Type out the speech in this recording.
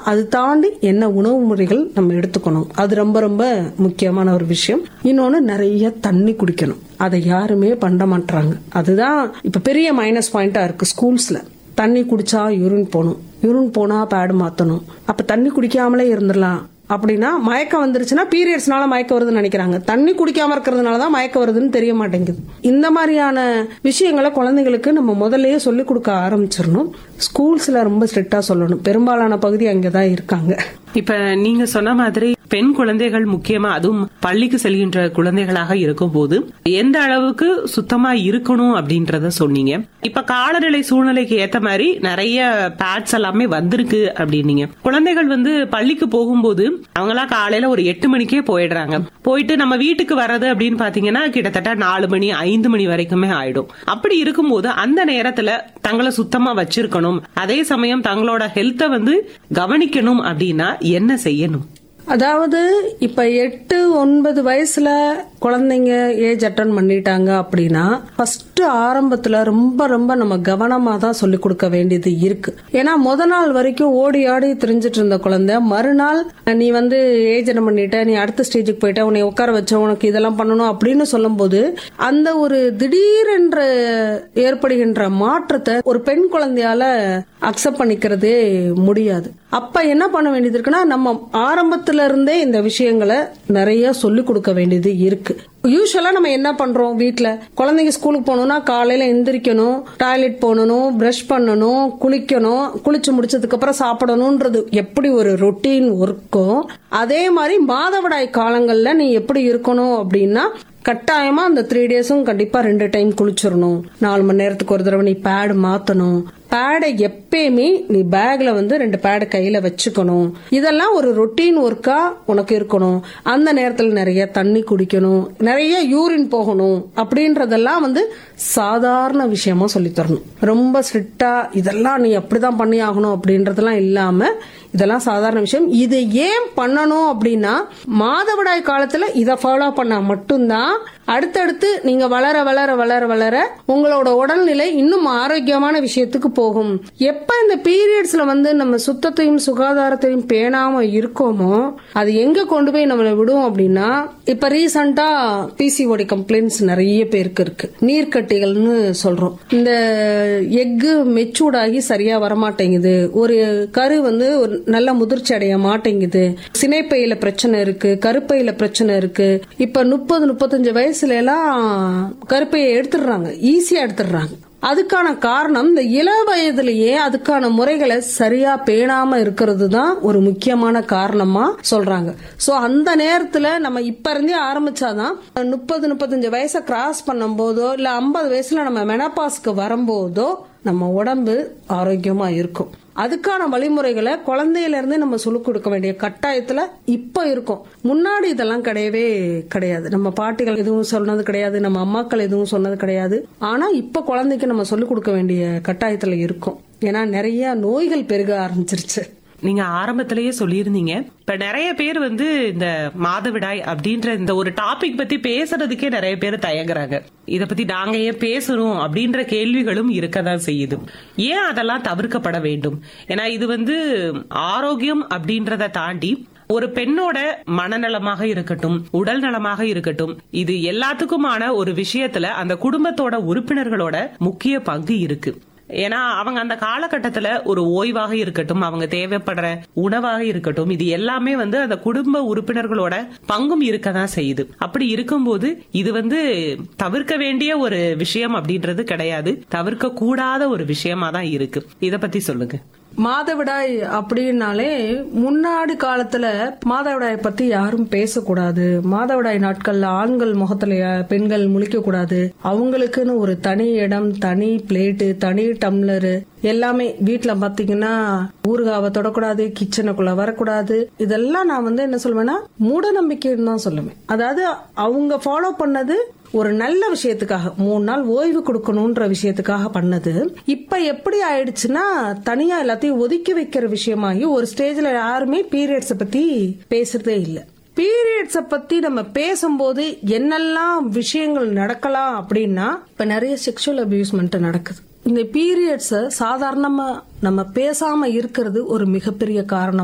அது தாண்டி என்ன உணவு முறைகள் நம்ம எடுத்துக்கணும் அது ரொம்ப ரொம்ப முக்கியமான ஒரு விஷயம் இன்னொன்னு நிறைய தண்ணி குடிக்கணும் அதை யாருமே பண்ண மாட்டாங்க அதுதான் இப்ப பெரிய மைனஸ் பாயிண்டா இருக்கு ஸ்கூல்ஸ்ல தண்ணி குடிச்சா யூரின் போகணும் யூரின் போனா பேடு மாத்தணும் அப்ப தண்ணி குடிக்காமலே இருந்துடலாம் அப்படின்னா மயக்கம் வந்துருச்சுன்னா பீரியட்ஸ்னால மயக்கம் வருதுன்னு நினைக்கிறாங்க தண்ணி குடிக்காம இருக்கிறதுனால தான் மயக்கம் வருதுன்னு தெரிய மாட்டேங்குது இந்த மாதிரியான விஷயங்களை குழந்தைங்களுக்கு நம்ம முதல்லயே சொல்லி கொடுக்க ஆரம்பிச்சிடணும் ஸ்கூல்ஸ்ல ரொம்ப ஸ்ட்ரிக்டா சொல்லணும் பெரும்பாலான பகுதி அங்கதான் இருக்காங்க இப்ப நீங்க சொன்ன மாதிரி பெண் குழந்தைகள் முக்கியமா அதுவும் பள்ளிக்கு செல்கின்ற குழந்தைகளாக இருக்கும் போது எந்த அளவுக்கு சுத்தமா இருக்கணும் அப்படின்றத சொன்னீங்க இப்ப காலநிலை சூழ்நிலைக்கு ஏத்த மாதிரி நிறைய பேட்ஸ் எல்லாமே வந்திருக்கு அப்படின்னீங்க குழந்தைகள் வந்து பள்ளிக்கு போகும்போது அவங்களா காலையில ஒரு எட்டு மணிக்கே போயிடுறாங்க போயிட்டு நம்ம வீட்டுக்கு வர்றது அப்படின்னு பாத்தீங்கன்னா கிட்டத்தட்ட நாலு மணி ஐந்து மணி வரைக்குமே ஆயிடும் அப்படி இருக்கும்போது அந்த நேரத்துல தங்களை சுத்தமா வச்சிருக்கணும் அதே சமயம் தங்களோட ஹெல்த்தை வந்து கவனிக்கணும் அப்படின்னா என்ன செய்யணும் அதாவது இப்ப எட்டு ஒன்பது வயசுல குழந்தைங்க ஏஜ் அட்டன் பண்ணிட்டாங்க அப்படின்னா ஃபர்ஸ்ட் ஆரம்பத்துல ரொம்ப ரொம்ப நம்ம கவனமா தான் சொல்லி கொடுக்க வேண்டியது இருக்கு ஏன்னா முத நாள் வரைக்கும் ஓடி ஆடி திரிஞ்சிட்டு இருந்த குழந்தை மறுநாள் நீ வந்து ஏஜ் அட்டன் பண்ணிட்ட நீ அடுத்த ஸ்டேஜுக்கு போயிட்ட உன்னை உட்கார வச்ச உனக்கு இதெல்லாம் பண்ணணும் அப்படின்னு சொல்லும்போது அந்த ஒரு திடீரென்ற ஏற்படுகின்ற மாற்றத்தை ஒரு பெண் குழந்தையால அக்செப்ட் பண்ணிக்கிறதே முடியாது அப்ப என்ன பண்ண வேண்டியது இருக்குன்னா நம்ம ஆரம்பத்துல இருந்தே இந்த விஷயங்களை நிறைய சொல்லி கொடுக்க வேண்டியது இருக்கு யூஸ்வலா நம்ம என்ன பண்றோம் வீட்ல குழந்தைங்க ஸ்கூலுக்கு போகணும்னா காலையில எந்திரிக்கணும் டாய்லெட் போகணும் பிரஷ் பண்ணணும் குளிக்கணும் குளிச்சு முடிச்சதுக்கு அப்புறம் சாப்பிடணும்ன்றது எப்படி ஒரு ரொட்டீன் ஒர்க்கோ அதே மாதிரி மாதவிடாய் காலங்கள்ல நீ எப்படி இருக்கணும் அப்படின்னா கட்டாயமா அந்த த்ரீ டேஸும் கண்டிப்பா ரெண்டு டைம் குளிச்சிடணும் நாலு மணி நேரத்துக்கு ஒரு தடவை நீ பேட் மாத்தணும் பேடை எப்பயுமே நீ பேக்ல வந்து ரெண்டு பேடை கையில வச்சுக்கணும் இதெல்லாம் ஒரு ரொட்டீன் ஒர்க்கா உனக்கு இருக்கணும் அந்த நேரத்துல நிறைய தண்ணி குடிக்கணும் நிறைய யூரின் போகணும் அப்படின்றதெல்லாம் வந்து சாதாரண விஷயமா சொல்லி தரணும் ரொம்ப ஸ்ட்ரிக்டா இதெல்லாம் நீ அப்படிதான் பண்ணி ஆகணும் அப்படின்றதெல்லாம் இல்லாம இதெல்லாம் சாதாரண விஷயம் இது ஏன் பண்ணணும் அப்படின்னா மாதவிடாய் காலத்துல இதை ஃபாலோ பண்ணா மட்டும்தான் அடுத்தடுத்து நீங்க வளர வளர வளர வளர உங்களோட உடல்நிலை இன்னும் ஆரோக்கியமான விஷயத்துக்கு போகும் எப்ப இந்த பீரியட்ஸ்ல வந்து நம்ம சுத்தத்தையும் சுகாதாரத்தையும் பேணாம இருக்கோமோ அது எங்க கொண்டு போய் நம்மளை விடும் அப்படின்னா இப்ப ரீசெண்டா பிசிஓடி கம்ப்ளைண்ட்ஸ் நிறைய பேருக்கு இருக்கு நீர்க்கட்டிகள்னு சொல்றோம் இந்த எக்கு மெச்சூர்டாகி சரியா வரமாட்டேங்குது ஒரு கரு வந்து ஒரு நல்ல முதிர்ச்சி அடைய மாட்டேங்குது சினைப்பையில பிரச்சனை இருக்கு கருப்பையில பிரச்சனை இருக்கு இப்ப முப்பது முப்பத்தஞ்சு வயசுல எல்லாம் கருப்பையை எடுத்துடுறாங்க ஈஸியா எடுத்துடுறாங்க அதுக்கான காரணம் இந்த இள வயதிலேயே அதுக்கான முறைகளை சரியா பேணாம இருக்கிறது தான் ஒரு முக்கியமான காரணமா சொல்றாங்க சோ அந்த நேரத்துல நம்ம இப்ப இருந்தே ஆரம்பிச்சாதான் முப்பது முப்பத்தஞ்சு வயசை கிராஸ் பண்ணும் போதோ இல்ல ஐம்பது வயசுல நம்ம மெனப்பாஸ்க்கு வரும்போதோ நம்ம உடம்பு ஆரோக்கியமா இருக்கும் அதுக்கான வழிமுறைகளை குழந்தையில இருந்து நம்ம சொல்லிக் கொடுக்க வேண்டிய கட்டாயத்துல இப்ப இருக்கும் முன்னாடி இதெல்லாம் கிடையவே கிடையாது நம்ம பாட்டிகள் எதுவும் சொன்னது கிடையாது நம்ம அம்மாக்கள் எதுவும் சொன்னது கிடையாது ஆனா இப்ப குழந்தைக்கு நம்ம சொல்லிக் கொடுக்க வேண்டிய கட்டாயத்துல இருக்கும் ஏன்னா நிறைய நோய்கள் பெருக ஆரம்பிச்சிருச்சு நீங்க ஆரம்பத்திலேயே சொல்லியிருந்தீங்க இப்ப நிறைய பேர் வந்து இந்த மாதவிடாய் அப்படின்ற இந்த ஒரு டாபிக் பத்தி பேசுறதுக்கே நிறைய பேர் தயங்குறாங்க இத பத்தி நாங்க ஏன் பேசணும் அப்படின்ற கேள்விகளும் இருக்கதான் செய்யுது ஏன் அதெல்லாம் தவிர்க்கப்பட வேண்டும் ஏன்னா இது வந்து ஆரோக்கியம் அப்படின்றத தாண்டி ஒரு பெண்ணோட மனநலமாக இருக்கட்டும் உடல் நலமாக இருக்கட்டும் இது எல்லாத்துக்குமான ஒரு விஷயத்துல அந்த குடும்பத்தோட உறுப்பினர்களோட முக்கிய பங்கு இருக்கு ஏன்னா அவங்க அந்த காலகட்டத்துல ஒரு ஓய்வாக இருக்கட்டும் அவங்க தேவைப்படுற உணவாக இருக்கட்டும் இது எல்லாமே வந்து அந்த குடும்ப உறுப்பினர்களோட பங்கும் இருக்கதான் செய்யுது அப்படி இருக்கும்போது இது வந்து தவிர்க்க வேண்டிய ஒரு விஷயம் அப்படின்றது கிடையாது தவிர்க்க கூடாத ஒரு விஷயமா தான் இருக்கு இத பத்தி சொல்லுங்க மாதவிடாய் அப்படின்னாலே முன்னாடி காலத்துல மாதவிடாயை பத்தி யாரும் பேசக்கூடாது மாதவிடாய் நாட்கள்ல ஆண்கள் முகத்துல பெண்கள் முழிக்க கூடாது அவங்களுக்குன்னு ஒரு தனி இடம் தனி பிளேட்டு தனி டம்ளரு எல்லாமே வீட்டுல பாத்தீங்கன்னா ஊறுகாவை தொடக்கூடாது கிச்சனுக்குள்ள வரக்கூடாது இதெல்லாம் நான் வந்து என்ன சொல்லுவேன்னா மூட நம்பிக்கைன்னு தான் சொல்லுவேன் அதாவது அவங்க ஃபாலோ பண்ணது ஒரு நல்ல விஷயத்துக்காக மூணு நாள் ஓய்வு கொடுக்கணும்ன்ற விஷயத்துக்காக பண்ணது இப்ப எப்படி ஆயிடுச்சுன்னா தனியா எல்லாத்தையும் ஒதுக்கி வைக்கிற விஷயமாகி ஒரு ஸ்டேஜ்ல யாருமே பீரியட்ஸ பத்தி பேசுறதே இல்ல பீரியட்ஸ பத்தி நம்ம பேசும்போது என்னெல்லாம் விஷயங்கள் நடக்கலாம் அப்படின்னா இப்ப நிறைய செக்ஷுவல் அபியூஸ்மெண்ட் நடக்குது இந்த பீரியட்ஸ சாதாரணமா நம்ம பேசாம இருக்கிறது ஒரு மிகப்பெரிய காரணம்